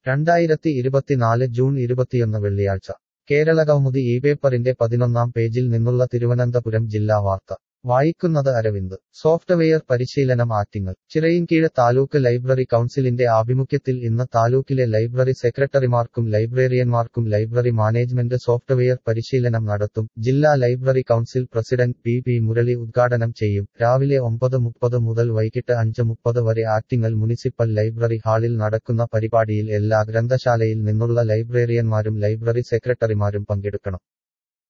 രണ്ടായിരത്തി ഇരുപത്തിനാല് ജൂൺ ഇരുപത്തിയൊന്ന് വെള്ളിയാഴ്ച കേരള കൗമുദി ഈ പേപ്പറിന്റെ പതിനൊന്നാം പേജിൽ നിന്നുള്ള തിരുവനന്തപുരം ജില്ലാ വാർത്ത വായിക്കുന്നത് അരവിന്ദ് സോഫ്റ്റ്വെയർ പരിശീലനം ആറ്റിങ്ങൽ ചിറയിൻകീഴ് താലൂക്ക് ലൈബ്രറി കൗൺസിലിന്റെ ആഭിമുഖ്യത്തിൽ ഇന്ന് താലൂക്കിലെ ലൈബ്രറി സെക്രട്ടറിമാർക്കും ലൈബ്രറിയന്മാർക്കും ലൈബ്രറി മാനേജ്മെന്റ് സോഫ്റ്റ്വെയർ പരിശീലനം നടത്തും ജില്ലാ library council president P P Murali ഉദ്ഘാടനം ചെയ്യും രാവിലെ ഒമ്പത് മുപ്പത് മുതൽ വൈകിട്ട് അഞ്ച് മുപ്പത് വരെ ആറ്റിങ്ങൽ മുനിസിപ്പൽ ലൈബ്രറി ഹാളിൽ നടക്കുന്ന പരിപാടിയിൽ എല്ലാ ഗ്രന്ഥശാലയിൽ നിന്നുള്ള ലൈബ്രറിയന്മാരും ലൈബ്രറി സെക്രട്ടറിമാരും പങ്കെടുക്കണം